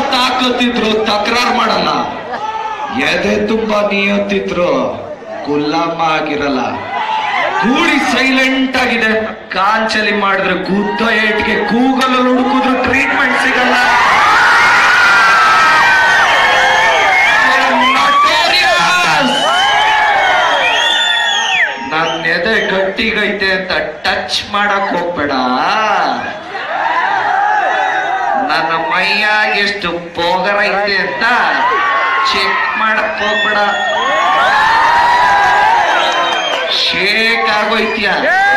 ತಾಕತ್ತಿದ್ರು ತಕರಾರ್ ಮಾಡಲ್ಲ ಎದೆ ತುಂಬಾ ನಿಯತ್ತಿದ್ರು ಗುಲಾಮ ಆಗಿರಲ್ಲ ಗೂಳಿ ಸೈಲೆಂಟ್ ಆಗಿದೆ ಕಾಂಚಲಿ ಮಾಡಿದ್ರೆ ಗುದ್ದ ಏಟ್ಗೆ ಗೂಗಲ್ ಹುಡುಕಿದ್ರು ಟ್ರೀಟ್ಮೆಂಟ್ ಸಿಗಲ್ಲ Notorious! ನನ್ನ ಎದೆ ಗಟ್ಟಿಗೈತೆ ಅಂತ ಟಚ್ ಮಾಡಕ್ ಹೋಗ್ಬೇಡ ನನ್ನ ಮೈಯಾಗ ಎಷ್ಟು ಪೋಗರ ಐತೆ ಅಂತ ಚೆಕ್ ಮಾಡಕ್ ಹೋಗ್ಬೇಡ ಶೇಕ್ ಆಗೋಯ್ತ್ಯಾ